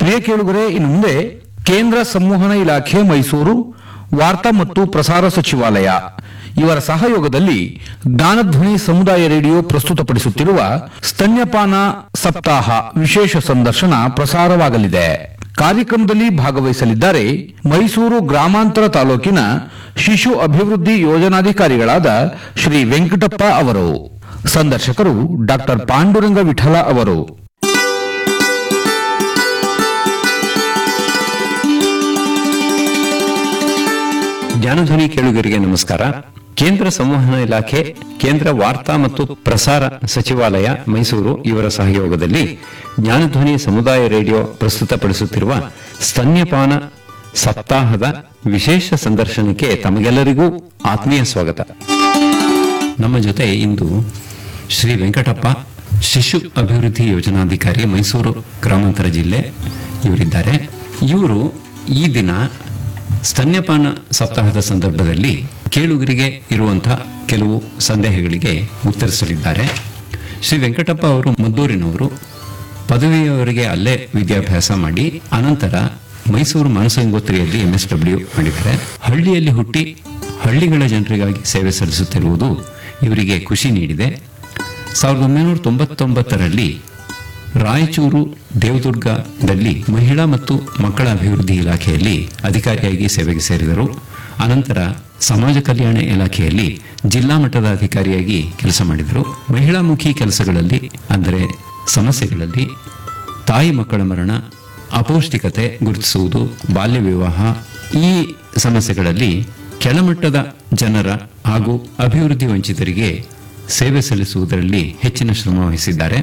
ಪ್ರಿಯ ಕೇಳುಗರೆ ಇನ್ನು ಮುಂದೆ ಕೇಂದ್ರ ಸಂವಹನ ಇಲಾಖೆ ಮೈಸೂರು ವಾರ್ತಾ ಮತ್ತು ಪ್ರಸಾರ ಸಚಿವಾಲಯ ಇವರ ಸಹಯೋಗದಲ್ಲಿ ಜ್ಞಾನಧ್ವನಿ ಸಮುದಾಯ ರೇಡಿಯೋ ಪ್ರಸ್ತುತಪಡಿಸುತ್ತಿರುವ ಸ್ತನ್ಯಪಾನ ಸಪ್ತಾಹ ವಿಶೇಷ ಸಂದರ್ಶನ ಪ್ರಸಾರವಾಗಲಿದೆ ಕಾರ್ಯಕ್ರಮದಲ್ಲಿ ಭಾಗವಹಿಸಲಿದ್ದಾರೆ ಮೈಸೂರು ಗ್ರಾಮಾಂತರ ತಾಲೂಕಿನ ಶಿಶು ಅಭಿವೃದ್ಧಿ ಯೋಜನಾಧಿಕಾರಿಗಳಾದ ಶ್ರೀ ವೆಂಕಟಪ್ಪ ಅವರು ಸಂದರ್ಶಕರು ಡಾಕ್ಟರ್ ಪಾಂಡುರಂಗ ವಿಠಲ ಅವರು ಜ್ಞಾನಧ್ವನಿ ಕೇಳುಗರಿಗೆ ನಮಸ್ಕಾರ ಕೇಂದ್ರ ಸಂವಹನ ಇಲಾಖೆ ಕೇಂದ್ರ ವಾರ್ತಾ ಮತ್ತು ಪ್ರಸಾರ ಸಚಿವಾಲಯ ಮೈಸೂರು ಇವರ ಸಹಯೋಗದಲ್ಲಿ ಜ್ಞಾನಧ್ವನಿ ಸಮುದಾಯ ರೇಡಿಯೋ ಪ್ರಸ್ತುತಪಡಿಸುತ್ತಿರುವ ಸ್ತನ್ಯಪಾನ ಸಪ್ತಾಹದ ವಿಶೇಷ ಸಂದರ್ಶನಕ್ಕೆ ತಮಗೆಲ್ಲರಿಗೂ ಆತ್ಮೀಯ ಸ್ವಾಗತ ನಮ್ಮ ಜೊತೆ ಇಂದು ಶ್ರೀ ವೆಂಕಟಪ್ಪ ಶಿಶು ಅಭಿವೃದ್ಧಿ ಯೋಜನಾಧಿಕಾರಿ ಮೈಸೂರು ಗ್ರಾಮಾಂತರ ಜಿಲ್ಲೆ ಇವರಿದ್ದಾರೆ ಇವರು ಈ ದಿನ ಸ್ತನ್ಯಪಾನ ಸಪ್ತಾಹದ ಸಂದರ್ಭದಲ್ಲಿ ಕೇಳುಗರಿಗೆ ಇರುವಂತಹ ಕೆಲವು ಸಂದೇಹಗಳಿಗೆ ಉತ್ತರಿಸಲಿದ್ದಾರೆ ಶ್ರೀ ವೆಂಕಟಪ್ಪ ಅವರು ಮದ್ದೂರಿನವರು ಪದವಿಯವರೆಗೆ ಅಲ್ಲೇ ವಿದ್ಯಾಭ್ಯಾಸ ಮಾಡಿ ಅನಂತರ ಮೈಸೂರು ಮಾನಸಂಗೋತ್ರಿಯಲ್ಲಿ ಎಂ ಎಸ್ ಡಬ್ಲ್ಯೂ ಮಾಡಿದ್ದಾರೆ ಹಳ್ಳಿಯಲ್ಲಿ ಹುಟ್ಟಿ ಹಳ್ಳಿಗಳ ಜನರಿಗಾಗಿ ಸೇವೆ ಸಲ್ಲಿಸುತ್ತಿರುವುದು ಇವರಿಗೆ ಖುಷಿ ನೀಡಿದೆ ಸಾವಿರದ ಒಂಬೈನೂರ ತೊಂಬತ್ತೊಂಬತ್ತರಲ್ಲಿ ರಾಯಚೂರು ದೇವದುರ್ಗದಲ್ಲಿ ಮಹಿಳಾ ಮತ್ತು ಮಕ್ಕಳ ಅಭಿವೃದ್ಧಿ ಇಲಾಖೆಯಲ್ಲಿ ಅಧಿಕಾರಿಯಾಗಿ ಸೇವೆಗೆ ಸೇರಿದರು ಅನಂತರ ಸಮಾಜ ಕಲ್ಯಾಣ ಇಲಾಖೆಯಲ್ಲಿ ಜಿಲ್ಲಾ ಮಟ್ಟದ ಅಧಿಕಾರಿಯಾಗಿ ಕೆಲಸ ಮಾಡಿದರು ಮಹಿಳಾಮುಖಿ ಕೆಲಸಗಳಲ್ಲಿ ಅಂದರೆ ಸಮಸ್ಯೆಗಳಲ್ಲಿ ತಾಯಿ ಮಕ್ಕಳ ಮರಣ ಅಪೌಷ್ಟಿಕತೆ ಗುರುತಿಸುವುದು ಬಾಲ್ಯ ವಿವಾಹ ಈ ಸಮಸ್ಯೆಗಳಲ್ಲಿ ಕೆಳಮಟ್ಟದ ಜನರ ಹಾಗೂ ಅಭಿವೃದ್ಧಿ ವಂಚಿತರಿಗೆ ಸೇವೆ ಸಲ್ಲಿಸುವುದರಲ್ಲಿ ಹೆಚ್ಚಿನ ಶ್ರಮ ವಹಿಸಿದ್ದಾರೆ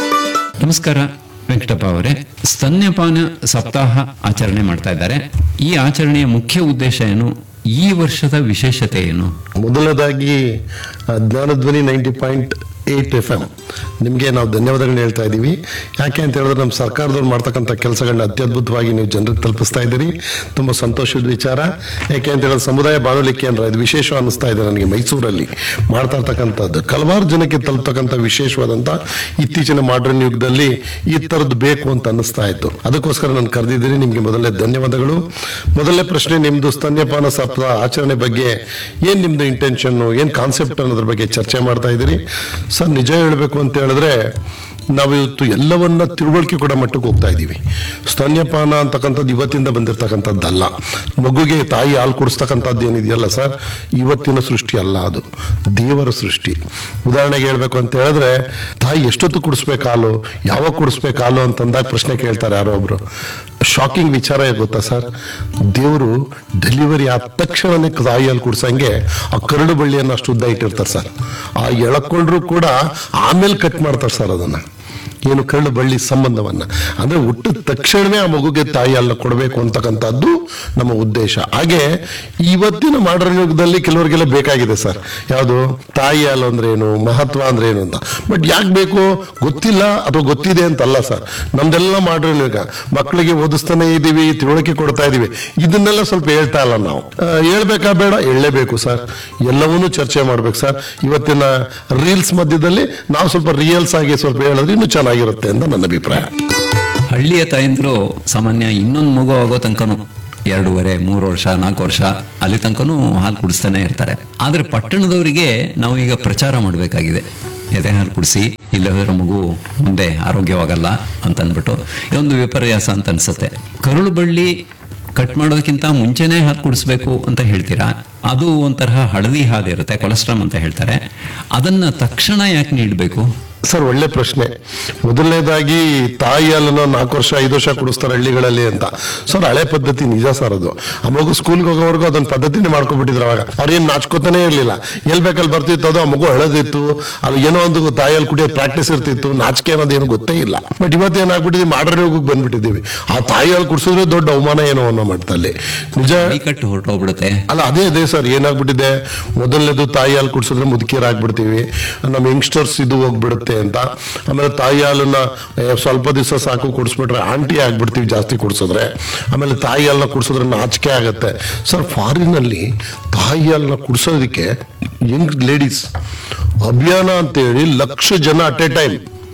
ನಮಸ್ಕಾರ ವೆಂಕಟಪ್ಪ ಅವರೇ ಸ್ತನ್ಯಪಾನ ಸಪ್ತಾಹ ಆಚರಣೆ ಮಾಡ್ತಾ ಇದ್ದಾರೆ ಈ ಆಚರಣೆಯ ಮುಖ್ಯ ಉದ್ದೇಶ ಏನು ಈ ವರ್ಷದ ವಿಶೇಷತೆ ಏನು ಮೊದಲನೇದಾಗಿ ಆ, Jnanadhwani ninety point eight F M ನಿಮಗೆ ನಾವು ಧನ್ಯವಾದಗಳನ್ನ ಹೇಳ್ತಾ ಇದ್ದೀವಿ ಯಾಕೆ ಅಂತ ಹೇಳಿದ್ರೆ ನಮ್ಮ ಸರ್ಕಾರದವ್ರು ಮಾಡ್ತಕ್ಕಂಥ ಕೆಲಸಗಳನ್ನ ಅತ್ಯದ್ಭುತವಾಗಿ ನೀವು ಜನರಿಗೆ ತಲುಪಿಸ್ತಾ ಇದ್ದೀರಿ ತುಂಬ ಸಂತೋಷದ ವಿಚಾರ ಯಾಕೆ ಅಂತ ಹೇಳಿದ್ರೆ ಸಮುದಾಯ ಬಾನುಲಿ ಕೇಂದ್ರ ಇದು ವಿಶೇಷ ಅನ್ನಿಸ್ತಾ ಇದೆ ನನಗೆ ಮೈಸೂರಲ್ಲಿ ಮಾಡ್ತಾ ಇರ್ತಕ್ಕಂಥದ್ದು ಹಲವಾರು ಜನಕ್ಕೆ ತಲುಪ್ತಕ್ಕಂಥ ವಿಶೇಷವಾದಂಥ ಇತ್ತೀಚಿನ ಮಾಡ್ರನ್ ಯುಗದಲ್ಲಿ ಈ ಥರದ್ದು ಬೇಕು ಅಂತ ಅನ್ನಿಸ್ತಾ ಇತ್ತು ಅದಕ್ಕೋಸ್ಕರ ನಾನು ಕರೆದಿದ್ದೀನಿ ನಿಮಗೆ ಮೊದಲನೇ ಧನ್ಯವಾದಗಳು ಮೊದಲನೇ ಪ್ರಶ್ನೆ ನಿಮ್ದು ಸ್ತನ್ಯಪಾನ ಸಪ್ತಾಹ ಆಚರಣೆ ಬಗ್ಗೆ ಏನ್ ನಿಮ್ದು ಇಂಟೆನ್ಷನ್ ಏನ್ ಕಾನ್ಸೆಪ್ಟ್ ಅನ್ನೋದ್ರ ಬಗ್ಗೆ ಚರ್ಚೆ ಮಾಡ್ತಾ ಇದ್ದೀರಿ ಸರ್ ನಿಜ ಹೇಳಬೇಕು ಅಂತ ಹೇಳಿದ್ರೆ ನಾವು ಇವತ್ತು ಎಲ್ಲವನ್ನ ತಿಳುವಳಿಕೆ ಕೊಡೋ ಮಟ್ಟಕ್ಕೆ ಹೋಗ್ತಾ ಇದ್ದೀವಿ ಸ್ತನ್ಯಪಾನ ಅಂತಕ್ಕಂಥದ್ದು ಇವತ್ತಿಂದ ಬಂದಿರತಕ್ಕಂಥದ್ದಲ್ಲ ಮಗುಗೆ ತಾಯಿ ಹಾಲು ಕುಡಿಸ್ತಕ್ಕಂಥದ್ದು ಏನಿದೆಯಲ್ಲ ಸರ್ ಇವತ್ತಿನ ಸೃಷ್ಟಿ ಅಲ್ಲ ಅದು ದೇವರ ಸೃಷ್ಟಿ ಉದಾಹರಣೆಗೆ ಹೇಳ್ಬೇಕು ಅಂತ ಹೇಳಿದ್ರೆ ತಾಯಿ ಎಷ್ಟೊತ್ತು ಕುಡಿಸ್ಬೇಕು ಹಾಲು ಯಾವಾಗ ಕುಡಿಸ್ಬೇಕು ಹಾಲು ಅಂತಂದಾಗ ಪ್ರಶ್ನೆ ಕೇಳ್ತಾರೆ ಯಾರೋ ಒಬ್ರು ಶಾಕಿಂಗ್ ವಿಚಾರ ಏನ್ ಗೊತ್ತಾ ಸರ್ ದೇವರು ಡೆಲಿವರಿ ಆದ ತಕ್ಷಣನೇ ತಾಯಿಯಲ್ಲಿ ಕುಡ್ಸಂಗೆ ಆ ಕರಡು ಬಳ್ಳಿಯನ್ನು ಅಷ್ಟು ಉದ್ದ ಇಟ್ಟಿರ್ತಾರೆ ಸರ್ ಆ ಎಳಕೊಂಡ್ರು ಕೂಡ ಆಮೇಲೆ ಕಟ್ ಮಾಡ್ತಾರೆ ಸರ್ ಅದನ್ನ ಏನು ಕರಳು ಬಳ್ಳಿ ಸಂಬಂಧವನ್ನ ಅಂದ್ರೆ ಹುಟ್ಟಿದ ತಕ್ಷಣವೇ ಆ ಮಗುಗೆ ತಾಯಿ ಅಲ್ಲ ಕೊಡಬೇಕು ಅಂತಕ್ಕಂಥದ್ದು ನಮ್ಮ ಉದ್ದೇಶ ಹಾಗೆ ಇವತ್ತಿನ ಮಾಡರ್ನ್ ಯುಗದಲ್ಲಿ ಕೆಲವರಿಗೆಲ್ಲ ಬೇಕಾಗಿದೆ ಸರ್ ಯಾವುದು ತಾಯಿ ಹಾಲು ಅಂದ್ರೆ ಏನು ಮಹತ್ವ ಅಂದ್ರೆ ಏನು ಅಂತ ಬಟ್ ಯಾಕೆ ಬೇಕು ಗೊತ್ತಿಲ್ಲ ಅಥವಾ ಗೊತ್ತಿದೆ ಅಂತಲ್ಲ ಸರ್ ನಮ್ದೆಲ್ಲ ಮಾಡ್ರನ್ ಯುಗ ಮಕ್ಕಳಿಗೆ ಓದಿಸ್ತಾನೆ ಇದೀವಿ ತಿಳುವಳಿಕೆ ಕೊಡ್ತಾ ಇದೀವಿ ಇದನ್ನೆಲ್ಲ ಸ್ವಲ್ಪ ಹೇಳ್ತಾ ಇಲ್ಲ ನಾವು ಆ, ಹೇಳ್ಬೇಕಾ ಬೇಡ ಹೇಳಲೇಬೇಕು ಸರ್ ಎಲ್ಲವನ್ನೂ ಚರ್ಚೆ ಮಾಡ್ಬೇಕು ಸರ್ ಇವತ್ತಿನ ರೀಲ್ಸ್ ಮಧ್ಯದಲ್ಲಿ ನಾವು ಸ್ವಲ್ಪ ರಿಯಲ್ಸ್ ಆಗಿ ಸ್ವಲ್ಪ ಹೇಳಿದ್ರೆ ಇನ್ನೂ ಚೆನ್ನಾಗಿರುತ್ತೆ ಅಂತ ನನ್ನ ಅಭಿಪ್ರಾಯ ಹಳ್ಳಿಯ ತಾಯಂದಿರು ಸಾಮಾನ್ಯ ಇನ್ನೊಂದು ಮಗು ಆಗೋ ತನಕನು ಎರಡೂವರೆ ಮೂರು ವರ್ಷ ನಾಲ್ಕು ವರ್ಷ ಅಲ್ಲಿ ತನಕನೂ ಹಾಲು ಕುಡಿಸ್ತಾನೆ ಇರ್ತಾರೆ ಆದ್ರೆ ಪಟ್ಟಣದವರಿಗೆ ನಾವು ಈಗ ಪ್ರಚಾರ ಮಾಡಬೇಕಾಗಿದೆ ಎದೆ ಹಾಲು ಕುಡಿಸಿ ಇಲ್ಲದ್ರೆ ಮಗು ಮುಂದೆ ಆರೋಗ್ಯವಾಗಲ್ಲ ಅಂತ ಅಂದ್ಬಿಟ್ಟು ಇದೊಂದು ವಿಪರ್ಯಾಸ ಅಂತ ಅನ್ಸುತ್ತೆ ಕರುಳು ಬಳ್ಳಿ ಕಟ್ ಮಾಡೋದಕ್ಕಿಂತ ಮುಂಚೆನೆ ಹಾಲು ಕುಡಿಸ್ಬೇಕು ಅಂತ ಹೇಳ್ತೀರಾ ಅದು ಒಂಥರ ಹಳದಿ ಹಾಲು ಇರುತ್ತೆ ಕೊಲೆಸ್ಟ್ರಾಮ್ ಅಂತ ಹೇಳ್ತಾರೆ ಅದನ್ನ ತಕ್ಷಣ ಯಾಕೆ ನೀಡಬೇಕು ಸರ್ ಒಳ್ಳೆ ಪ್ರಶ್ನೆ ಮೊದಲನೇದಾಗಿ ತಾಯಿ ಹಾಲನ್ನ ನಾಲ್ಕು ವರ್ಷ ಐದು ವರ್ಷ ಕುಡಿಸ್ತಾರೆ ಹಳ್ಳಿಗಳಲ್ಲಿ ಅಂತ ಸರ್ ಹಳೆ ಪದ್ಧತಿ ನಿಜ ಸರ್ ಅದು ಆ ಮಗು ಸ್ಕೂಲ್ಗೆ ಹೋಗೋವರೆಗೂ ಅದೊಂದು ಪದ್ಧತಿನೇ ಮಾಡ್ಕೊಂಡ್ಬಿಟ್ಟಿದ್ರು ಅವಾಗ ಅವ್ರೇನ್ ನಾಚ್ಕೋತಾನೆ ಇರ್ಲಿಲ್ಲ ಎಲ್ ಬೇಕಲ್ಲಿ ಬರ್ತಿತ್ತು ಅದು ಆ ಮಗು ಹಳದಿತ್ತು ಅದು ಏನೋ ಒಂದು ತಾಯಿಯಲ್ಲಿ ಕುಡಿಯೋ ಪ್ರಾಕ್ಟೀಸ್ ಇರ್ತಿತ್ತು ನಾಚಿಕೆ ಅನ್ನೋದು ಏನು ಗೊತ್ತೇ ಇಲ್ಲ ಬಟ್ ಇವತ್ತು ಏನಾಗ್ಬಿಟ್ಟಿದ್ವಿ ಮಾಡರ್ ಯುಗಕ್ಕೆ ಬಂದ್ಬಿಟ್ಟಿದ್ದೀವಿ ಆ ತಾಯಿ ಹಾಲು ಕುಡಿಸಿದ್ರೆ ದೊಡ್ಡ ಅವಮಾನ ಏನೋ ಅನ್ನೋ ಮಟ್ಟದಲ್ಲಿ ನಿಜ ಕಟ್ಟು ಹೊರಟೋಗ್ಬಿಡುತ್ತೆ ಅಲ್ಲ ಅದೇ ಅದೇ ಸರ್ ಏನಾಗ್ಬಿಟ್ಟಿದೆ ಮೊದಲನೇದು ತಾಯಿ ಹಾಲು ಕುಡಿಸಿದ್ರೆ ಮುದುಕಿಯರಾಗ್ಬಿಡ್ತೀವಿ ನಮ್ಮ ಯಂಗ್ಸ್ಟರ್ಸ್ ಇದು ಹೋಗ್ಬಿಡುತ್ತೆ ಅಂತ ಆಮೇಲೆ ತಾಯಿ ಹಾಲನ್ನ ಏ, ಸ್ವಲ್ಪ ದಿವಸ ಸಾಕು ಕುಡಿಸ್ಬಿಟ್ರೆ ಆಂಟಿ ಆಗ್ಬಿಡ್ತೀವಿ ಜಾಸ್ತಿ ಕುಡಿಸಿದ್ರೆ ಆಮೇಲೆ ತಾಯಿ ಹಾಲನ್ನ ಕುಡಿಸಿದ್ರೆ ನಾಚಿಕೆ ಆಗತ್ತೆ ಸರ್ ಫಾರಿನಲ್ಲಿ ತಾಯಿ ಹಾಲನ್ನ ಕುಡಿಸೋದಕ್ಕೆ ಯಂಗ್ ಲೇಡೀಸ್ ಅಭಿಯಾನ ಅಂತೇಳಿ ಲಕ್ಷ ಜನ at a time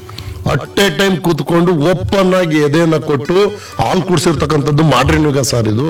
at a time ಕೂತ್ಕೊಂಡು ಓಪನ್ ಆಗಿ ಎದೆಯನ್ನ ಕೊಟ್ಟು ಹಾಲು ಕುಡಿಸಿರ್ತಕ್ಕಂಥದ್ದು ಮಾಡ್ರಿನ್ ಯುಗ ಸರ್ ಇದು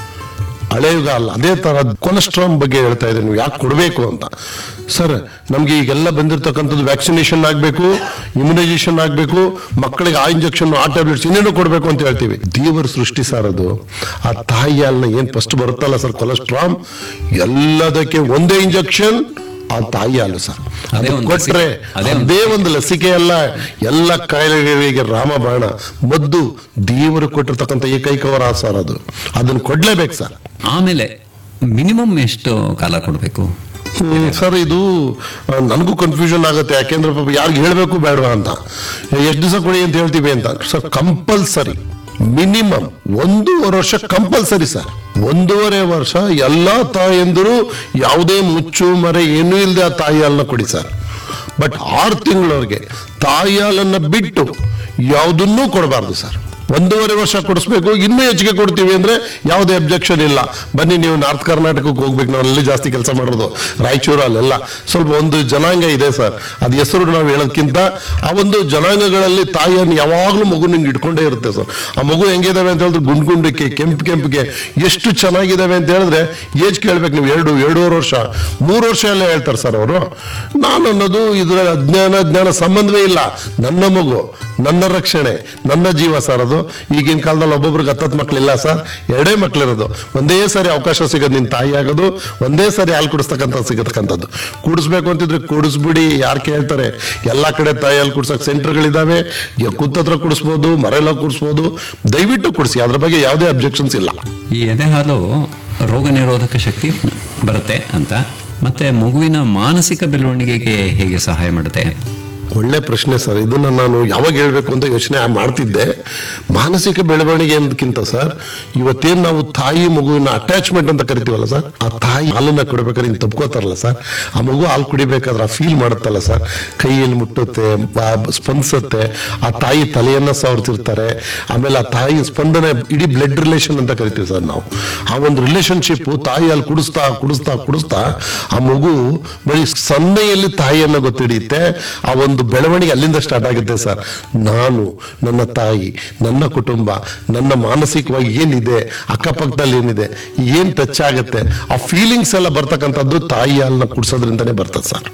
ಹಳೆ ಯುಗ ಅಲ್ಲ ಅದೇ ತರ ಕೊಲೆಸ್ಟ್ರಾಲ್ ಬಗ್ಗೆ ಹೇಳ್ತಾ ಇದ್ದೀನಿ ನೀವು ಯಾಕೆ ಕೊಡಬೇಕು ಅಂತ ಸರ್ ನಮ್ಗೆ ಈಗೆಲ್ಲ ಬಂದಿರತಕ್ಕಂಥದ್ದು ವ್ಯಾಕ್ಸಿನೇಷನ್ ಆಗಬೇಕು ಇಮ್ಯುನೈಸೇಷನ್ ಆಗಬೇಕು ಮಕ್ಕಳಿಗೆ ಆ ಇಂಜೆಕ್ಷನ್ ಆ ಟ್ಯಾಬ್ಲೆಟ್ಸ್ ಇನ್ನೇನು ಕೊಡಬೇಕು ಅಂತ ಹೇಳ್ತೀವಿ ದೇವರ ಸೃಷ್ಟಿ ಸರ್ ಅದು ಆ ತಾಯಿ ಹಾಲನ್ನ ಏನ್ ಫಸ್ಟ್ ಬರುತ್ತಲ್ಲ ಸರ್ ಕೊಲೆಸ್ಟ್ರಾಲ್ ಎಲ್ಲದಕ್ಕೆ ಒಂದೇ ಇಂಜೆಕ್ಷನ್ ಆ ತಾಯಿ ಹಾಲು ಸರ್ ಅದೇ ಅದು ಒಂದು ಕೊಟ್ರೆ ಲಸಿಕೆ. ಅದೇ ಒಂದು ಅದೇ ಒಂದು ಲಸಿಕೆ ಅಲ್ಲ ಎಲ್ಲ ಕಾಯಿಲೆಗಳಿಗೆ ರಾಮಬಾಣ ಮದ್ದು ದೇವರು ಕೊಟ್ಟಿರ್ತಕ್ಕಂಥ ಏಕೈಕವರ ಸರ್ ಅದು ಅದನ್ನ ಕೊಡ್ಲೇಬೇಕು ಸರ್ ಆಮೇಲೆ ಮಿನಿಮಮ್ ಎಷ್ಟು ಕಾಲ ಕೊಡಬೇಕು ಹ್ಮ್, ಸರ್ ಇದು ಆ, ನನಗೂ ಕನ್ಫ್ಯೂಷನ್ ಆಗುತ್ತೆ ಯಾಕೆಂದ್ರೆ ಪಾಪ ಯಾರಿಗೆ ಹೇಳ್ಬೇಕು ಬೇಡವಾ ಅಂತ ಎಷ್ಟು ದಿವಸ ಕೊಡಿ ಅಂತ ಹೇಳ್ತೀವಿ ಅಂತ ಸರ್ ಕಂಪಲ್ಸರಿ ಮಿನಿಮಮ್ ಒಂದೂವರೆ ವರ್ಷ ಕಂಪಲ್ಸರಿ ಸರ್ ಒಂದೂವರೆ ವರ್ಷ ಎಲ್ಲಾ ತಾಯಂದಿರು ಯಾವುದೇ ಮುಚ್ಚು ಮರೆ ಏನೂ ಇಲ್ಲದೆ ಆ ತಾಯಿ ಹಾಲನ್ನ ಕೊಡಿ ಸರ್ ಬಟ್ ಆರು ತಿಂಗಳವರೆಗೆ ತಾಯಿ ಹಾಲನ್ನ ಬಿಟ್ಟು ಯಾವುದನ್ನೂ ಕೊಡಬಾರ್ದು ಸರ್ ಒಂದೂವರೆ ವರ್ಷ ಕೊಡಿಸ್ಬೇಕು ಇನ್ನೂ ಹೆಚ್ಚಿಗೆ ಕೊಡ್ತೀವಿ ಅಂದ್ರೆ ಯಾವುದೇ ಅಬ್ಜೆಕ್ಷನ್ ಇಲ್ಲ ಬನ್ನಿ ನೀವು ನಾರ್ತ್ ಕರ್ನಾಟಕಕ್ಕೆ ಹೋಗ್ಬೇಕು ನಾವು ಅಲ್ಲಿ ಜಾಸ್ತಿ ಕೆಲಸ ಮಾಡೋದು ರಾಯಚೂರು ಅಲ್ಲೆಲ್ಲ ಸ್ವಲ್ಪ ಒಂದು ಜನಾಂಗ ಇದೆ ಸರ್ ಅದು ಹೆಸರು ನಾವು ಹೇಳೋದಕ್ಕಿಂತ ಆ ಒಂದು ಜನಾಂಗಗಳಲ್ಲಿ ತಾಯಿಯನ್ನು ಯಾವಾಗಲೂ ಮಗು ನಿಂಗೆ ಇಟ್ಕೊಂಡೇ ಇರುತ್ತೆ ಸರ್ ಆ ಮಗು ಹೆಂಗಿದಾವೆ ಅಂತ ಹೇಳಿದ್ರೆ ಗುಂಡ್ ಗುಂಡಕ್ಕೆ ಕೆಂಪು ಕೆಂಪಿಗೆ ಎಷ್ಟು ಚೆನ್ನಾಗಿದಾವೆ ಅಂತ ಹೇಳಿದ್ರೆ ಏಜ್ ಕೇಳ್ಬೇಕು ನೀವು ಎರಡು ಎರಡೂವರೆ ವರ್ಷ ಮೂರು ವರ್ಷ ಎಲ್ಲ ಹೇಳ್ತಾರೆ ಸರ್ ಅವರು ನಾನು ಅನ್ನೋದು ಇದರ ಅಜ್ಞಾನ ಜ್ಞಾನ ಸಂಬಂಧವೇ ಇಲ್ಲ ನನ್ನ ಮಗು ನನ್ನ ರಕ್ಷಣೆ ನನ್ನ ಜೀವ ಸರ್ ಅದು ಈಗಿನ ಕಾಲದಲ್ಲಿ ಒಬ್ಬೊಬ್ರಿಗೆ ಹತ್ತತ್ತು ಮಕ್ಳಿಲ್ಲ ಸರ್ ಎರಡೇ ಮಕ್ಳಿರೋದು ಒಂದೇ ಸಾರಿ ಅವಕಾಶ ಸಿಗೋದು ನಿನ್ ತಾಯಿ ಆಗೋದು ಒಂದೇ ಸಾರಿ ಹಾಲು ಕುಡಿಸ್ತಕ್ಕಂಥ ಸಿಗತಕ್ಕಂಥದ್ದು ಕುಡಿಸ್ಬೇಕು ಅಂತಿದ್ರೆ ಕುಡಿಸ್ಬಿಡಿ ಯಾರು ಕೇಳ್ತಾರೆ ಎಲ್ಲಾ ಕಡೆ ತಾಯಿ ಹಾಲು ಕುಡ್ಸಕ್ ಸೆಂಟರ್ಗಳಿದಾವೆ ಕುತ್ತತ್ರ ಕುಡಿಸ್ಬೋದು ಮರೆಲ್ಲ ಕುಡಿಸ್ಬೋದು ದಯವಿಟ್ಟು ಕುಡಿಸಿ ಅದ್ರ ಬಗ್ಗೆ ಯಾವುದೇ ಅಬ್ಜೆಕ್ಷನ್ಸ್ ಇಲ್ಲ ಈ ಎದೆ ಹಾಲು ರೋಗ ನಿರೋಧಕ ಶಕ್ತಿ ಬರುತ್ತೆ ಅಂತ ಮತ್ತೆ ಮಗುವಿನ ಮಾನಸಿಕ ಬೆಳವಣಿಗೆಗೆ ಹೇಗೆ ಸಹಾಯ ಮಾಡುತ್ತೆ ಒಳ್ಳೆ ಪ್ರಶ್ನೆ ಸರ್ ಇದನ್ನ ನಾನು ಯಾವಾಗ ಹೇಳ್ಬೇಕು ಅಂತ ಯೋಚನೆ ಮಾಡ್ತಿದ್ದೆ ಮಾನಸಿಕ ಬೆಳವಣಿಗೆ ಅನ್ನೋದಕ್ಕಿಂತ ಸರ್ ಇವತ್ತೇನ್ ನಾವು ತಾಯಿ ಮಗುವಿನ ಅಟ್ಯಾಚ್ಮೆಂಟ್ ಅಂತ ಕರಿತೀವಲ್ಲ ಸರ್ ಆ ತಾಯಿ ಹಾಲನ್ನ ಕೊಡ್ಬೇಕಾದ್ರೆ ಹಿಂಗ್ ತಪ್ಕೋತಾರಲ್ಲ ಸರ್ ಆ ಮಗು ಹಾಲು ಕುಡಿಬೇಕಾದ್ರೆ ಆ ಫೀಲ್ ಮಾಡುತ್ತಲ್ಲ ಸರ್ ಕೈಯಲ್ಲಿ ಮುಟ್ಟುತ್ತೆ ಬಾ- ಸ್ಪಂದಿಸುತ್ತೆ ಆ ತಾಯಿ ತಲೆಯನ್ನ ಸವರ್ತಿರ್ತಾರೆ ಆಮೇಲೆ ಆ ತಾಯಿ ಸ್ಪಂದನೆ ಇಡೀ ಬ್ಲಡ್ ರಿಲೇಷನ್ ಅಂತ ಕರಿತೀವಿ ಸರ್ ನಾವು ಆ ಒಂದು ರಿಲೇಶನ್ಶಿಪ್ ತಾಯಿ ಅಲ್ಲಿ ಕುಡಿಸ್ತಾ ಕುಡಿಸ್ತಾ ಕುಡಿಸ್ತಾ ಆ ಮಗು ಬರೀ ಸನ್ನೆಯಲ್ಲಿ ತಾಯಿಯನ್ನ ಗೊತ್ತಿಡಿಯುತ್ತೆ ಆ ಒಂದು ಬೆಳವಣಿಗೆ ಅಲ್ಲಿಂದ ಸ್ಟಾರ್ಟ್ ಆಗುತ್ತೆ ಸರ್ ನಾನು ನನ್ನ ತಾಯಿ ನನ್ನ ಕುಟುಂಬ ನನ್ನ ಮಾನಸಿಕವಾಗಿ ಏನಿದೆ ಅಕ್ಕಪಕ್ಕದಲ್ಲಿ ಏನಿದೆ ಏನ್ ಟಚ್ ಆಗುತ್ತೆ ಆ ಫೀಲಿಂಗ್ಸ್ ಎಲ್ಲ ಬರ್ತಕ್ಕಂಥದ್ದು ತಾಯಿ ಹಾಲನ್ನ ಕುಡಿಸೋದ್ರಿಂದನೇ ಬರ್ತದೆ ಸರ್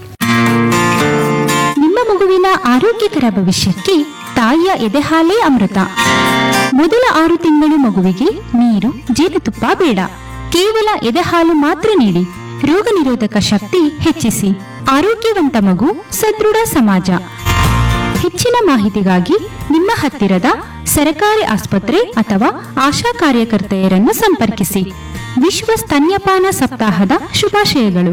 ನಿಮ್ಮ ಮಗುವಿನ ಆರೋಗ್ಯಕರ ಭವಿಷ್ಯಕ್ಕೆ ತಾಯಿಯ ಎದೆಹಾಲೇ ಅಮೃತ ಮೊದಲ ಆರು ತಿಂಗಳು ಮಗುವಿಗೆ ನೀರು ಜೇನುತುಪ್ಪ ಬೇಡ ಕೇವಲ ಎದೆಹಾಲು ಮಾತ್ರ ನೀಡಿ ರೋಗ ನಿರೋಧಕ ಶಕ್ತಿ ಹೆಚ್ಚಿಸಿ ಆರೋಗ್ಯವಂತ ಮಗು ಸದೃಢ ಸಮಾಜ ಹೆಚ್ಚಿನ ಮಾಹಿತಿಗಾಗಿ ನಿಮ್ಮ ಹತ್ತಿರದ ಸರಕಾರಿ ಆಸ್ಪತ್ರೆ ಅಥವಾ ಆಶಾ ಕಾರ್ಯಕರ್ತೆಯರನ್ನು ಸಂಪರ್ಕಿಸಿ ವಿಶ್ವ ಸ್ತನ್ಯಪಾನ ಸಪ್ತಾಹದ ಶುಭಾಶಯಗಳು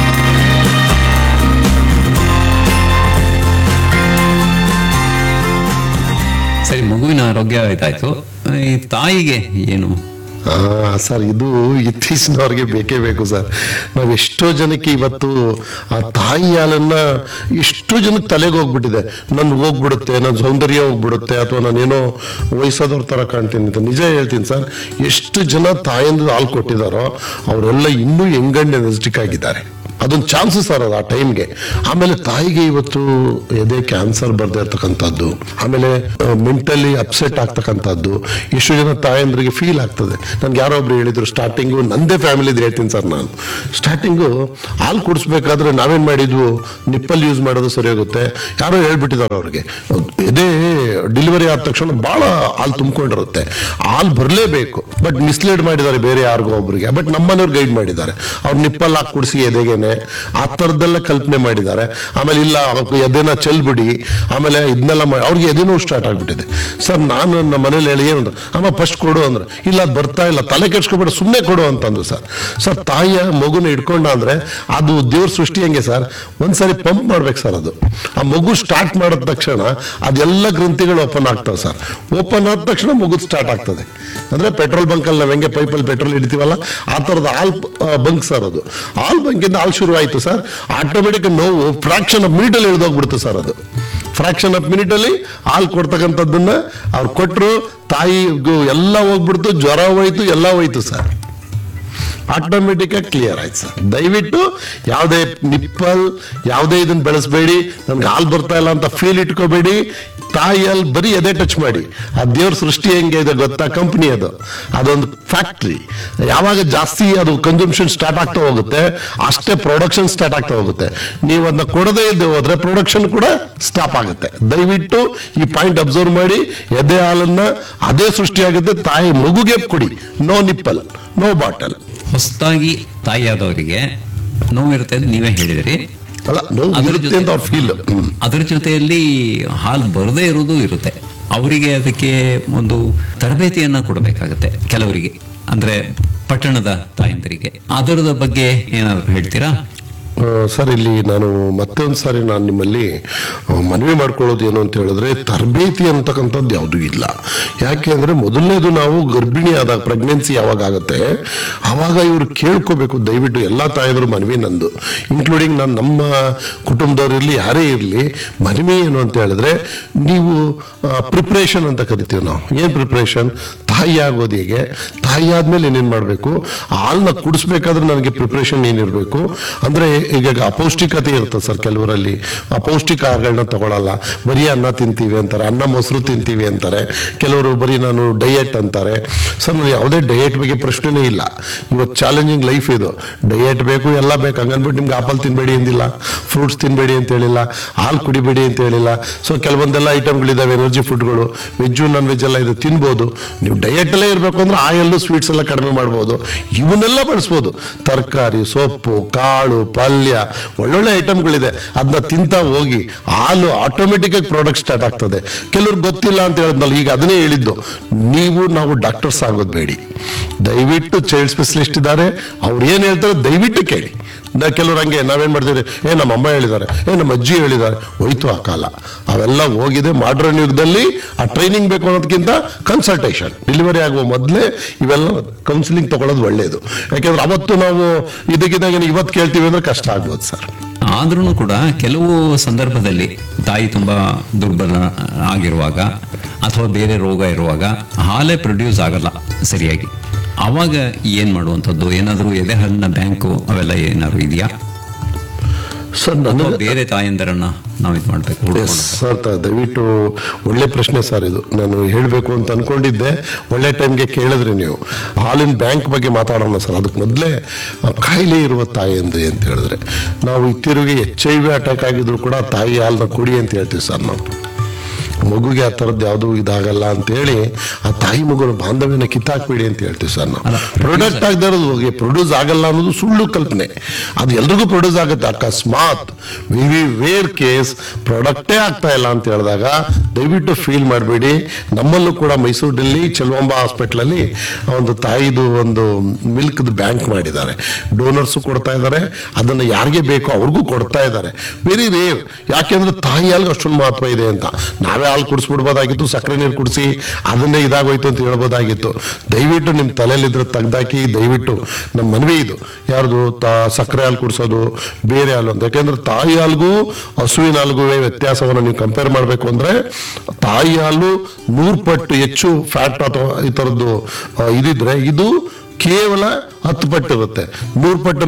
ಸರಿ ಮಗುವಿನ ಆರೋಗ್ಯ ಇದಾಯ್ತು ಈ ತಾಯಿಗೆ ಏನು ಆ ಸರ್ ಇದು ಇತ್ತೀಚಿನವ್ರಿಗೆ ಬೇಕೇ ಬೇಕು ಸರ್ ನಾವು ಎಷ್ಟೋ ಜನಕ್ಕೆ ಇವತ್ತು ಆ ತಾಯಿ ಹಾಲನ್ನ ಎಷ್ಟೋ ಜನಕ್ಕೆ ತಲೆಗೆ ಹೋಗ್ಬಿಟ್ಟಿದೆ ನನ್ ಹೋಗ್ಬಿಡುತ್ತೆ ನನ್ನ ಸೌಂದರ್ಯ ಹೋಗ್ಬಿಡುತ್ತೆ ಅಥವಾ ನಾನೇನೋ ವಯಸ್ಸಾದವ್ರ ತರ ಕಾಣ್ತೀನಿ ಅಂತ ನಿಜ ಹೇಳ್ತೀನಿ ಸರ್ ಎಷ್ಟು ಜನ ತಾಯಿಂದ ಹಾಲು ಕೊಟ್ಟಿದಾರೋ ಅವರೆಲ್ಲ ಇನ್ನೂ ಹೆಂಗಂಡ್ ಎನರ್ಜಿಟಿಕ್ ಆಗಿದ್ದಾರೆ ಅದೊಂದು ಚಾನ್ಸ್ ಸರ್ ಅದು ಆ ಟೈಮ್ಗೆ ಆಮೇಲೆ ತಾಯಿಗೆ ಇವತ್ತು ಎದೆ ಕ್ಯಾನ್ಸರ್ ಬರ್ದೇ ಇರ್ತಕ್ಕಂಥದ್ದು ಆಮೇಲೆ ಮೆಂಟಲಿ ಅಪ್ಸೆಟ್ ಆಗ್ತಕ್ಕಂಥದ್ದು ಎಷ್ಟು ಜನ ತಾಯಂದ್ರಿಗೆ ಫೀಲ್ ಆಗ್ತದೆ ನನ್ಗೆ ಯಾರೋ ಒಬ್ರು ಹೇಳಿದ್ರು ಸ್ಟಾರ್ಟಿಂಗು ನಂದೇ ಫ್ಯಾಮಿಲಿದು ಹೇಳ್ತೀನಿ ಸರ್ ನಾನು ಸ್ಟಾರ್ಟಿಂಗು ಹಾಲು ಕುಡಿಸ್ಬೇಕಾದ್ರೆ ನಾವೇನ್ ಮಾಡಿದ್ವು ನಿಪ್ಪಲ್ ಯೂಸ್ ಮಾಡೋದು ಸರಿ ಹೋಗುತ್ತೆ ಯಾರೋ ಹೇಳ್ಬಿಟ್ಟಿದ್ದಾರೆ ಅವ್ರಿಗೆ ಎದೆ ಡೆಲಿವರಿ ಆದ ತಕ್ಷಣ ಬಹಳ ಹಾಲು ತುಂಬಿಕೊಂಡಿರುತ್ತೆ ಹಾಲು ಬರಲೇಬೇಕು ಬಟ್ ಮಿಸ್ಲೀಡ್ ಮಾಡಿದ್ದಾರೆ ಬೇರೆ ಯಾರಿಗೋ ಒಬ್ರಿಗೆ ಬಟ್ ನಮ್ಮನೆಯವ್ರು ಗೈಡ್ ಮಾಡಿದ್ದಾರೆ ಅವ್ರು ನಿಪ್ಪಲ್ ಹಾಕಿ ಕುಡಿಸಿ ಎದೆಗೇನೆ ಆ ಥರದ್ದೆಲ್ಲ ಕಲ್ಪನೆ ಮಾಡಿದ್ದಾರೆ ಆಮೇಲೆ ಇಲ್ಲ ಅವ್ರಿಗೆ ಎದೆನ ಚೆಲ್ಬಿಡಿ ಆಮೇಲೆ ಇದನ್ನೆಲ್ಲ ಮಾಡಿ ಅವ್ರಿಗೆ ಎದೆನೂ ಸ್ಟಾರ್ಟ್ ಆಗ್ಬಿಟ್ಟಿದೆ ಸರ್ ನಾನು ನಮ್ಮ ಮನೇಲಿ ಹೇಳಿ ಏನು ಅಮ್ಮ ಫಸ್ಟ್ ಕೊಡು ಅಂದ್ರೆ ಇಲ್ಲ ಅದ್ ಬರ್ತಾ ಇಲ್ಲ ತಲೆ ಕೆಡ್ಸ್ಕೊಬೇಡ ಸುಮ್ಮನೆ ಕೊಡು ಅಂತಂದ್ರು ಸರ್ ಸರ್ ತಾಯಿಯ ಮಗುನ ಇಟ್ಕೊಂಡ ಅಂದ್ರೆ ಅದು ದೇವ್ರ ಸೃಷ್ಟಿ ಹೆಂಗೆ ಸರ್ ಒಂದ್ಸರಿ ಪಂಪ್ ಮಾಡ್ಬೇಕು ಸರ್ ಅದು ಆ ಮಗು ಸ್ಟಾರ್ಟ್ ಮಾಡಿದ ತಕ್ಷಣ ಅದೆಲ್ಲ ಗ್ರಂಥಿಗಳು ಓಪನ್ ಆಗ್ತವೆ ಸರ್ ಓಪನ್ ಆದ ತಕ್ಷಣ ಮಗು ಸ್ಟಾರ್ಟ್ ಆಗ್ತದೆ ಅಂದ್ರೆ ಪೆಟ್ರೋಲ್ ಬಂಕ್ ಅಲ್ಲಿ ನಾವು ಹೆಂಗೆ ಪೈಪಲ್ಲಿ ಪೆಟ್ರೋಲ್ ಹಿಡಿತೀವಲ್ಲ ಆ ಥರದ ಹಾಲ್ ಬಂಕ್ ಸರ್ ಅದು ಹಾಲ್ ಬಂಕಿಂದ ಹಾಲ್ ಶುರು ಆಯ್ತು ಸರ್ ಆಟೋಮೆಟಿಕ್ ನೋವು ಫ್ರಾಕ್ಷನ್ ಆಫ್ ಮಿನಿಟ್ ಅಲ್ಲಿ ಇಳಿದೋಗ್ಬಿಡುತ್ತೆ ಸರ್ ಅದು ಫ್ರಾಕ್ಷನ್ ಆಫ್ ಮಿನಿಟ್ ಅಲ್ಲಿ ಹಾಲು ಕೊಡ್ತಕ್ಕಂಥದ್ದನ್ನ ಅವ್ರು ಕೊಟ್ಟರು ತಾಯಿ ಎಲ್ಲ ಹೋಗ್ಬಿಡ್ತು ಜ್ವರ ಹೋಯ್ತು ಎಲ್ಲ ಹೋಯ್ತು ಸರ್ ಆಟೋಮೆಟಿಕ್ ಆಗಿ ಕ್ಲಿಯರ್ ಆಯ್ತು ಸರ್ ದಯವಿಟ್ಟು ಯಾವುದೇ ನಿಪ್ಪಲ್ ಯಾವುದೇ ಇದನ್ನ ಬೆಳೆಸಬೇಡಿ ನನ್ಗೆ ಹಾಲು ಬರ್ತಾ ಇಲ್ಲ ಅಂತ ಫೀಲ್ ಇಟ್ಕೋಬೇಡಿ ತಾಯಿಯಲ್ಲಿ ಬರೀ ಎದೆ ಟಚ್ ಮಾಡಿ ಆ ದೇವ್ರ ಸೃಷ್ಟಿ ಹೆಂಗೆ ಇದೆ ಗೊತ್ತಾ ಕಂಪ್ನಿ ಅದು ಅದೊಂದು ಫ್ಯಾಕ್ಟ್ರಿ ಯಾವಾಗ ಜಾಸ್ತಿ ಅದು ಕನ್ಸಂಪ್ಷನ್ ಸ್ಟಾರ್ಟ್ ಆಗ್ತಾ ಹೋಗುತ್ತೆ ಅಷ್ಟೇ ಪ್ರೊಡಕ್ಷನ್ ಸ್ಟಾರ್ಟ್ ಆಗ್ತಾ ಹೋಗುತ್ತೆ ನೀವು ಅದನ್ನ ಕೊಡದೇ ಇದ್ದೆ ಹೋದ್ರೆ ಪ್ರೊಡಕ್ಷನ್ ಕೂಡ ಸ್ಟಾಪ್ ಆಗುತ್ತೆ ದಯವಿಟ್ಟು ಈ ಪಾಯಿಂಟ್ ಅಬ್ಸರ್ವ್ ಮಾಡಿ ಎದೆ ಹಾಲನ್ನ ಅದೇ ಸೃಷ್ಟಿಯಾಗುತ್ತೆ ತಾಯಿ ಮಗುಗೆ ಕೊಡಿ ನೋ ನಿಪ್ಪಲ್ ನೋ ಬಾಟಲ್ ಹೊಸದಾಗಿ ತಾಯಿಯಾದವರಿಗೆ ನೋವಿರುತ್ತೆ ಅಂತ ನೀವೇ ಹೇಳಿದಿರಿ ಅಲ್ಲ ನೋವು ಅದ್ರ ಇರುತ್ತೆ ಜೊತೆ- ಅಂತ ಅವ್ರ ಫೀಲ್ ಅದರ ಜೊತೆಯಲ್ಲಿ ಹಾಲು ಬರದೇ ಇರೋದು ಇರುತ್ತೆ ಅವರಿಗೆ ಅದಕ್ಕೆ ಒಂದು ತರಬೇತಿಯನ್ನ ಕೊಡಬೇಕಾಗತ್ತೆ ಕೆಲವರಿಗೆ ಅಂದ್ರೆ ಪಟ್ಟಣದ ತಾಯಂದರಿಗೆ ಅದರದ ಬಗ್ಗೆ ಏನಾದ್ರು ಹೇಳ್ತೀರಾ ಸರ್ ಇಲ್ಲಿ ನಾನು ಮತ್ತೊಂದು ಸಾರಿ ನಾನು ನಿಮ್ಮಲ್ಲಿ ಆ, ಮನವಿ ಮಾಡ್ಕೊಳ್ಳೋದು ಏನು ಅಂತ ಹೇಳಿದ್ರೆ ತರಬೇತಿ ಅಂತಕ್ಕಂಥದ್ದು ಯಾವುದೂ ಇಲ್ಲ ಯಾಕೆ ಅಂದ್ರೆ ಮೊದಲನೇದು ನಾವು ಗರ್ಭಿಣಿ ಆದಾಗ ಪ್ರೆಗ್ನೆನ್ಸಿ ಯಾವಾಗ ಆಗುತ್ತೆ ಆವಾಗ ಇವರು ಕೇಳ್ಕೋಬೇಕು ದಯವಿಟ್ಟು ಎಲ್ಲ ತಾಯಂದ್ರು ಮನವಿ ನಂದು ಇನ್ಕ್ಲೂಡಿಂಗ್ ನಾನು ನಮ್ಮ ಕುಟುಂಬದವ್ರಿರ್ಲಿ ಯಾರೇ ಇರಲಿ ಮನವಿ ಏನು ಅಂತ ಹೇಳಿದ್ರೆ ನೀವು ಪ್ರಿಪ್ರೇಷನ್ ಅಂತ ಕರಿತೀವಿ ನಾವು ಏನ್ ಪ್ರಿಪ್ರೇಷನ್ ತಾಯಿ ಆಗೋದು ಹೇಗೆ ತಾಯಿ ಆದ್ಮೇಲೆ ಏನೇನ್ ಮಾಡಬೇಕು ಹಾಲನ್ನ ಕುಡಿಸ್ಬೇಕಾದ್ರೆ ನನಗೆ ಪ್ರಿಪ್ರೇಷನ್ ಏನಿರಬೇಕು ಅಂದ್ರೆ ಈಗ ಅಪೌಷ್ಟಿಕತೆ ಇರುತ್ತೆ ಸರ್ ಕೆಲವರಲ್ಲಿ ಅಪೌಷ್ಟಿಕ ಆಹಾರಗಳನ್ನ ತಗೊಳಲ್ಲ ಬರೀ ಅನ್ನ ತಿಂತೀವಿ ಅಂತಾರೆ ಅನ್ನ ಮೊಸರು ತಿಂತೀವಿ ಅಂತಾರೆ ಕೆಲವರು ಬರೀ ನಾನು ಡಯಟ್ ಅಂತಾರೆ ಸರ್ ನಾನು ಯಾವುದೇ ಡಯಟ್ ಬಗ್ಗೆ ಪ್ರಶ್ನೆನೇ ಇಲ್ಲ ಇವತ್ತು ಚಾಲೆಂಜಿಂಗ್ ಲೈಫ್ ಇದು ಡಯಟ್ ಬೇಕು ಎಲ್ಲ ಬೇಕು ಹಂಗನ್ಬಿಟ್ಟು ನಿಮ್ಗೆ ಆಪಲ್ ತಿನ್ಬೇಡಿ ಅಂದಿಲ್ಲ ಫ್ರೂಟ್ಸ್ ತಿನ್ಬೇಡಿ ಅಂತ ಹೇಳಿಲ್ಲ ಹಾಲು ಕುಡಿಬೇಡಿ ಅಂತ ಹೇಳಿಲ್ಲ ಸೊ ಕೆಲವೊಂದೆಲ್ಲ ಐಟಮ್ಗಳಿದಾವೆ ಎನರ್ಜಿ ಫುಡ್ಗಳು ವೆಜ್ಜು ನಾನ್ ವೆಜ್ ಎಲ್ಲ ಇದು ತಿನ್ಬೋದು ನೀವು ಡಯಟ್ ಅಲ್ಲೇ ಇರಬೇಕು ಅಂದ್ರೆ ಆಯಲ್ಲು ಸ್ವೀಟ್ಸ್ ಎಲ್ಲ ಕಡಿಮೆ ಮಾಡ್ಬೋದು ಇವನ್ನೆಲ್ಲ ಬಳಸ್ಬೋದು ತರಕಾರಿ ಸೊಪ್ಪು ಕಾಳು ಪಲ್ಯ ಒಳ್ಳೊಳ್ಳೆ ಐಟಮ್ಗಳಿದೆ ಅದನ್ನ ತಿಂತ ಹೋಗಿ ಹಾಲು ಆಟೋಮೆಟಿಕ್ ಆಗಿ ಪ್ರಾಡಕ್ಟ್ ಸ್ಟಾರ್ಟ್ ಆಗ್ತದೆ ಕೆಲವ್ರಿಗೆ ಗೊತ್ತಿಲ್ಲ ಅಂತ ಹೇಳಿದ್ನಲ್ಲ ಈಗ ಅದನ್ನೇ ಹೇಳಿದ್ದು ನೀವು ನಾವು ಡಾಕ್ಟರ್ಸ್ ಆಗೋದು ಬೇಡಿ ದಯವಿಟ್ಟು ಚೈಲ್ಡ್ ಸ್ಪೆಷಲಿಸ್ಟ್ ಇದ್ದಾರೆ ಅವ್ರು ಏನ್ ಹೇಳ್ತಾರೆ ದಯವಿಟ್ಟು ಕೇಳಿ ನಾ ಕೆಲವ್ರು ಹಂಗೆ ನಾವೇನ್ ಮಾಡ್ತೀವಿ ಏ ನಮ್ಮ ಅಮ್ಮ ಹೇಳಿದ್ದಾರೆ ಏ ನಮ್ಮ ಅಜ್ಜಿ ಹೇಳಿದ್ದಾರೆ ಹೋಯ್ತು ಆ ಕಾಲ ಅವೆಲ್ಲ ಹೋಗಿದೆ ಮಾಡ್ರನ್ ಯುಗದಲ್ಲಿ ಆ ಟ್ರೈನಿಂಗ್ ಬೇಕು ಅನ್ನೋದಕ್ಕಿಂತ ಕನ್ಸಲ್ಟೇಷನ್ ಡೆಲಿವರಿ ಆಗುವ ಮೊದಲೇ ಇವೆಲ್ಲ ಕೌನ್ಸಿಲಿಂಗ್ ತಗೊಳ್ಳೋದು ಒಳ್ಳೇದು ಯಾಕೆಂದ್ರೆ ಅವತ್ತು ನಾವು ಇದಕ್ಕಿದ್ದಾಗ ಇವತ್ತು ಕೇಳ್ತೀವಿ ಅಂದ್ರೆ ಕಷ್ಟ ಆಗ್ಬೋದು ಸರ್ ಆದ್ರೂ ಕೂಡ ಕೆಲವು ಸಂದರ್ಭದಲ್ಲಿ ತಾಯಿ ತುಂಬಾ ದುರ್ಬಲ ಆಗಿರುವಾಗ ಅಥವಾ ಬೇರೆ ರೋಗ ಇರುವಾಗ ಹಾಲೇ ಪ್ರೊಡ್ಯೂಸ್ ಆಗಲ್ಲ ಸರಿಯಾಗಿ ಅವಾಗ ಏನ್ ಮಾಡುವಂಥದ್ದು ಏನಾದರೂ ಎದೆ ಹಾಲಿನ ಬ್ಯಾಂಕು ಅವೆಲ್ಲ ಏನಾದ್ರು ಇದೆಯಾ ಸರ್ ಅಥವಾ ನನಗೆ ಬೇರೆ ತಾಯಂದರನ್ನ ನಾವು ಇದು ಮಾಡ್ಬೇಕು ಹುಡುಕೊಂಡು ಸರ್ ತ- ದಯವಿಟ್ಟು ಒಳ್ಳೆ ಪ್ರಶ್ನೆ ಸರ್ ಇದು ನಾನು ಹೇಳಬೇಕು ಅಂತ ಅನ್ಕೊಂಡಿದ್ದೆ ಒಳ್ಳೆ ಟೈಮ್ಗೆ ಕೇಳಿದ್ರಿ ನೀವು ಹಾಲಿನ ಬ್ಯಾಂಕ್ ಬಗ್ಗೆ ಮಾತಾಡೋಣ ಸರ್ ಅದಕ್ಕೆ ಮೊದಲೇ ಕಾಯಿಲೆ ಇರುವ ತಾಯಿ ಅಂದ್ರೆ ಅಂತ ಹೇಳಿದ್ರೆ ನಾವು ಇತ್ತಿರುಗಿ ಎಚ್ ಐ ವಿ ಅಟ್ಯಾಕ್ ಆಗಿದ್ರು ಕೂಡ ತಾಯಿ ಹಾಲನ್ನ ಕುಡಿ ಅಂತ ಹೇಳ್ತೀವಿ ಸರ್ ನಾವು ಮಗುಗೆ ಆ ಥರದ್ದು ಯಾವುದೂ ಇದಾಗಲ್ಲ ಅಂತೇಳಿ ಆ ತಾಯಿ ಮಗುನ ಬಾಂಧವ್ಯನ ಕಿತ್ತಾಕ್ಬೇಡಿ ಅಂತ ಹೇಳ್ತೀವಿ ಸರ್ ನಾವು ಅಲ್ಲ, ಪ್ರೊಡಕ್ಟ್ ಆಗದೆ ಇರೋದು ಹೋಗಿ ಪ್ರೊಡ್ಯೂಸ್ ಆಗಲ್ಲ ಅನ್ನೋದು ಸುಳ್ಳು ಕಲ್ಪನೆ ಅದು ಎಲ್ರಿಗೂ ಪ್ರೊಡ್ಯೂಸ್ ಆಗುತ್ತೆ ಅಕಸ್ಮಾತ್ ವಿ ವೇರ್ ಕೇಸ್ ಪ್ರಾಡಕ್ಟೇ ಆಗ್ತಾ ಇಲ್ಲ ಅಂತ ಹೇಳಿದಾಗ ದಯವಿಟ್ಟು ಫೀಲ್ ಮಾಡಬೇಡಿ ನಮ್ಮಲ್ಲೂ ಕೂಡ ಮೈಸೂರಿನಲ್ಲಿ ಚೆಲುವಂಬ ಹಾಸ್ಪಿಟ್ಲಲ್ಲಿ ಒಂದು ತಾಯಿದು ಒಂದು ಮಿಲ್ಕ್ ಬ್ಯಾಂಕ್ ಮಾಡಿದ್ದಾರೆ ಡೋನರ್ಸು ಕೊಡ್ತಾ ಇದ್ದಾರೆ ಅದನ್ನ ಯಾರಿಗೆ ಬೇಕೋ ಅವ್ರಿಗೂ ಕೊಡ್ತಾ ಇದ್ದಾರೆ ವೆರಿ ರೇರ್ ಯಾಕೆಂದ್ರೆ ತಾಯಿ ಹಾಲ್ಗೆ ಅಷ್ಟೊಂದು ಮಹತ್ವ ಇದೆ ಅಂತ ನಾವೇ ಹಾಲು ಕುಡಿಸ್ಬಿಡ್ಬೋದಾಗಿತ್ತು ಸಕ್ಕರೆ ನೀರು ಕುಡಿಸಿ ಅದನ್ನೇ ಇದಾಗೋಯ್ತು ಅಂತ ಹೇಳ್ಬೋದಾಗಿತ್ತು ದಯವಿಟ್ಟು ನಿಮ್ಮ ತಲೆಯಲ್ಲಿದ್ರೆ ತೆಗ್ದಾಕಿ ದಯವಿಟ್ಟು ನಮ್ಮ ಮನವಿ ಇದು ಯಾರ್ದು ತಾ ಸಕ್ಕರೆ ಹಾಲು ಕುಡಿಸೋದು ಬೇರೆ ಹಾಲು ಅಂತ ಯಾಕೆಂದ್ರೆ ತಾಯಿ ಹಾಲ್ಗೂ ಹಸುವಿನ ಹಾಲ್ಗೂ ವ್ಯತ್ಯಾಸವನ್ನು ನೀವು ಕಂಪೇರ್ ಮಾಡಬೇಕು ಅಂದ್ರೆ ತಾಯಿ ಹಾಲು ನೂರು ಪಟ್ಟು ಹೆಚ್ಚು ಫ್ಯಾಟ್ ಅಥವಾ ಈ ಥರದ್ದು ಆ, ಇದಿದ್ರೆ ಇದು ಕೇವಲ ಹತ್ತು ಪಟ್ಟು ಇರುತ್ತೆ ನೂರು ಪಟ್ಟು